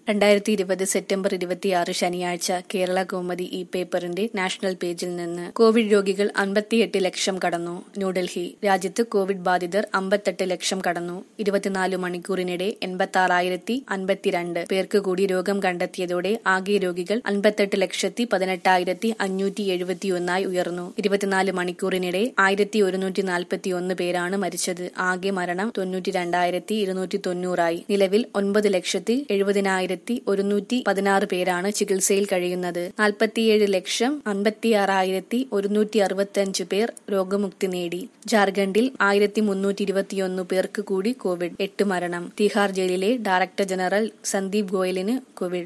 രണ്ടായിരത്തി ഇരുപത് സെപ്റ്റംബർ ഇരുപത്തിയാറ് ശനിയാഴ്ച കേരള കൗമുദി ഇ പേപ്പറിന്റെ നാഷണൽ പേജിൽ നിന്ന് കോവിഡ് രോഗികൾ അൻപത്തിയെട്ട് ലക്ഷം കടന്നു ന്യൂഡൽഹി രാജ്യത്ത് കോവിഡ് ബാധിതർ അമ്പത്തെട്ട് ലക്ഷം കടന്നു ഇരുപത്തിനാല് മണിക്കൂറിനിടെ എൺപത്തി അൻപത്തിരണ്ട് പേർക്ക് കൂടി രോഗം കണ്ടെത്തിയതോടെ ആകെ രോഗികൾ അൻപത്തെട്ട് ലക്ഷത്തി പതിനെട്ടായിരത്തി അഞ്ഞൂറ്റി എഴുപത്തിയൊന്നായി ഉയർന്നു ഇരുപത്തിനാല് മണിക്കൂറിനിടെ ആയിരത്തി ഒരുന്നൂറ്റി നാൽപ്പത്തി ഒന്ന് പേരാണ് മരിച്ചത് ആകെ മരണം തൊണ്ണൂറ്റി രണ്ടായിരത്തി ഇരുന്നൂറ്റി തൊണ്ണൂറായി നിലവിൽ ഒൻപത് ലക്ഷത്തി എഴുപതിനായിരത്തി ഒരുന്നൂറ്റി പതിനാറ് പേരാണ് ചികിത്സയിൽ കഴിയുന്നത് നാൽപ്പത്തിയേഴ് ലക്ഷം അൻപത്തിയാറായിരത്തി ഒരുന്നൂറ്റി അറുപത്തിയഞ്ച് പേർ രോഗമുക്തി നേടി ജാർഖണ്ഡിൽ ആയിരത്തി മുന്നൂറ്റി ഇരുപത്തിയൊന്ന് പേർക്ക് കൂടി കോവിഡ് എട്ട് മരണം തിഹാർ ജയിലിലെ ഡയറക്ടർ ജനറൽ സന്ദീപ് ഗോയലിന് കോവിഡ്